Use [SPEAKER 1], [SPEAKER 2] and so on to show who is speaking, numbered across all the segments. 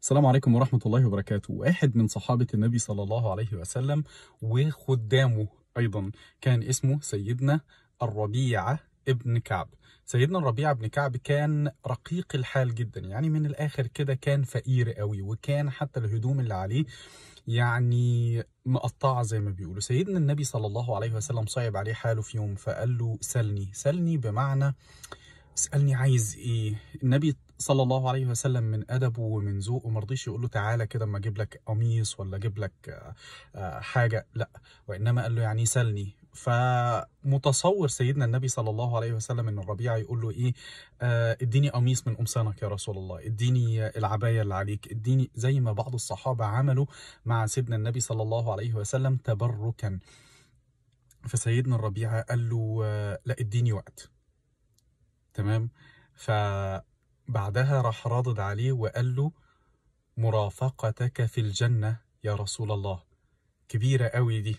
[SPEAKER 1] السلام عليكم ورحمة الله وبركاته واحد من صحابة النبي صلى الله عليه وسلم وخدامه أيضا كان اسمه سيدنا الربيعة ابن كعب سيدنا الربيعة بن كعب كان رقيق الحال جدا يعني من الآخر كده كان فقير قوي وكان حتى الهدوم اللي عليه يعني مقطعة زي ما بيقولوا سيدنا النبي صلى الله عليه وسلم صعب عليه حاله في يوم فقال له سلني سلني بمعنى اسألني عايز ايه النبي صلى الله عليه وسلم من أدبه ومن ذوقه ما رضيش يقول له تعالى كده اما اجيب لك قميص ولا اجيب لك آه، آه، حاجة لا وإنما قال له يعني سلني فمتصور سيدنا النبي صلى الله عليه وسلم ان الربيع يقول له ايه آه اديني قميص من قمصانك يا رسول الله اديني العبايه اللي عليك اديني زي ما بعض الصحابه عملوا مع سيدنا النبي صلى الله عليه وسلم تبركا فسيدنا الربيع قال له آه لا اديني وقت تمام فبعدها راح رادد عليه وقال له مرافقتك في الجنة يا رسول الله كبيرة قوي دي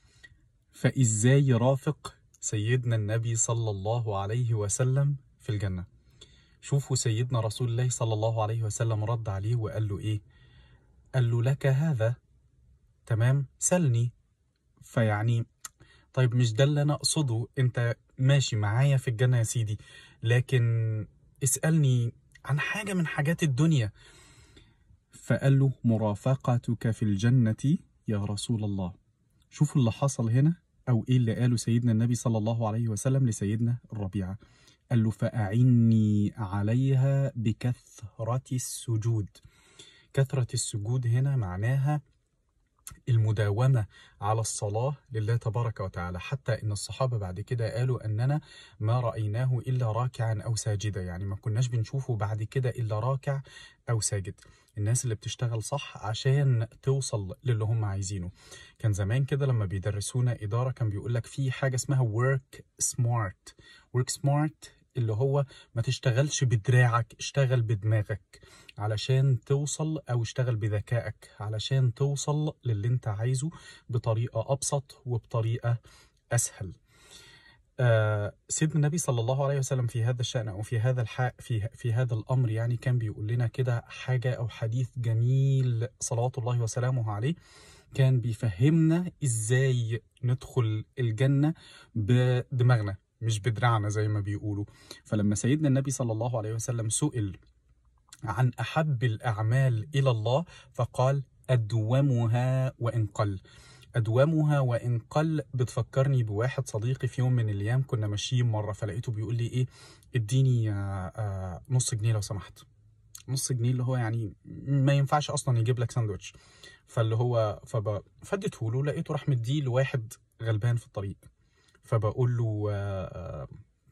[SPEAKER 1] فإزاي يرافق سيدنا النبي صلى الله عليه وسلم في الجنة شوفوا سيدنا رسول الله صلى الله عليه وسلم رد عليه وقال له إيه قال له لك هذا تمام سلني فيعني طيب مش ده اللي أنا أقصده أنت ماشي معايا في الجنة يا سيدي لكن اسألني عن حاجة من حاجات الدنيا فقال له مرافقتك في الجنة يا رسول الله شوفوا اللي حصل هنا أو إيه اللي قاله سيدنا النبي صلى الله عليه وسلم لسيدنا الربيعة قال له فأعني عليها بكثرة السجود كثرة السجود هنا معناها المداومة على الصلاة لله تبارك وتعالى حتى إن الصحابة بعد كده قالوا أننا ما رأيناه إلا راكعا أو ساجدا يعني ما كناش بنشوفه بعد كده إلا راكع أو ساجد الناس اللي بتشتغل صح عشان توصل للي هم عايزينه كان زمان كده لما بيدرسونا إدارة كان بيقول لك في حاجة اسمها work smart work smart اللي هو ما تشتغلش بدراعك اشتغل بدماغك علشان توصل او اشتغل بذكائك علشان توصل للي انت عايزه بطريقة ابسط وبطريقة اسهل آه سيدنا النبي صلى الله عليه وسلم في هذا الشأن او في هذا الح... في في هذا الامر يعني كان بيقول لنا كده حاجة او حديث جميل صلوات الله وسلامه عليه كان بيفهمنا ازاي ندخل الجنة بدماغنا مش بدراعنا زي ما بيقولوا فلما سيدنا النبي صلى الله عليه وسلم سئل عن أحب الأعمال إلى الله فقال أدومها وإن قل أدومها وإن قل بتفكرني بواحد صديقي في يوم من الأيام كنا ماشيين مرة فلقيته بيقول لي إيه اديني آه، آه، نص جنيه لو سمحت نص جنيه اللي هو يعني ما ينفعش أصلا يجيب لك ساندوتش فاللي هو فب... فديته له لقيته راح مديه لواحد غلبان في الطريق فبقول له آه، آه،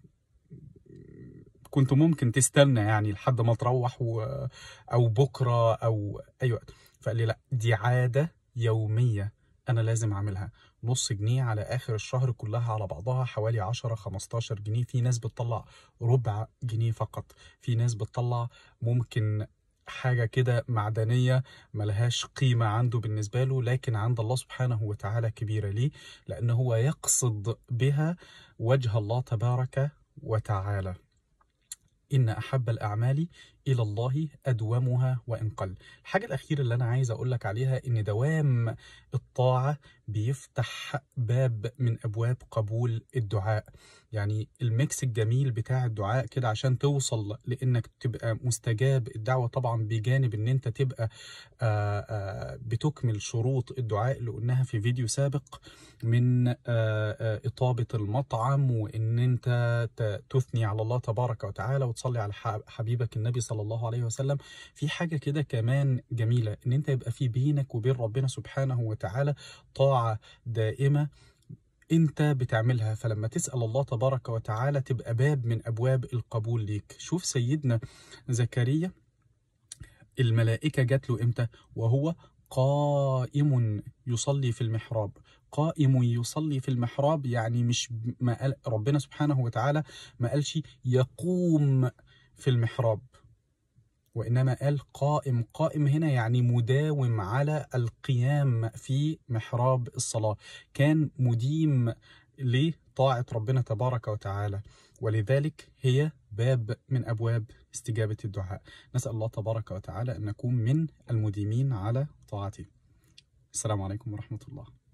[SPEAKER 1] كنت ممكن تستنى يعني لحد ما تروح و... او بكره او اي وقت فقال لي لا دي عاده يوميه انا لازم اعملها نص جنيه على اخر الشهر كلها على بعضها حوالي 10 15 جنيه في ناس بتطلع ربع جنيه فقط في ناس بتطلع ممكن حاجة كده معدنية ملهاش قيمة عنده بالنسبة له لكن عند الله سبحانه وتعالى كبيرة ليه لأنه هو يقصد بها وجه الله تبارك وتعالى إن أحب الأعمال إلى الله أدومها وإن قل الحاجة الأخيرة اللي أنا عايز أقول لك عليها إن دوام الطاعة بيفتح باب من أبواب قبول الدعاء يعني الميكس الجميل بتاع الدعاء كده عشان توصل لإنك تبقى مستجاب الدعوة طبعا بجانب إن أنت تبقى آآ آآ بتكمل شروط الدعاء اللي قلناها في فيديو سابق من آآ آآ إطابة المطعم وإن أنت ت- تثني على الله تبارك وتعالى وتصلي على ح- حبيبك النبي صلى الله عليه وسلم في حاجة كده كمان جميلة إن أنت يبقى في بينك وبين ربنا سبحانه وتعالى طاعة دائمة انت بتعملها فلما تسأل الله تبارك وتعالى تبقى باب من ابواب القبول ليك شوف سيدنا زكريا الملائكة جات له امتى وهو قائم يصلي في المحراب قائم يصلي في المحراب يعني مش ما قال ربنا سبحانه وتعالى ما قالش يقوم في المحراب وإنما قال قائم قائم هنا يعني مداوم على القيام في محراب الصلاة كان مديم طاعة ربنا تبارك وتعالى ولذلك هي باب من أبواب استجابة الدعاء نسأل الله تبارك وتعالى أن نكون من المديمين على طاعته السلام عليكم ورحمة الله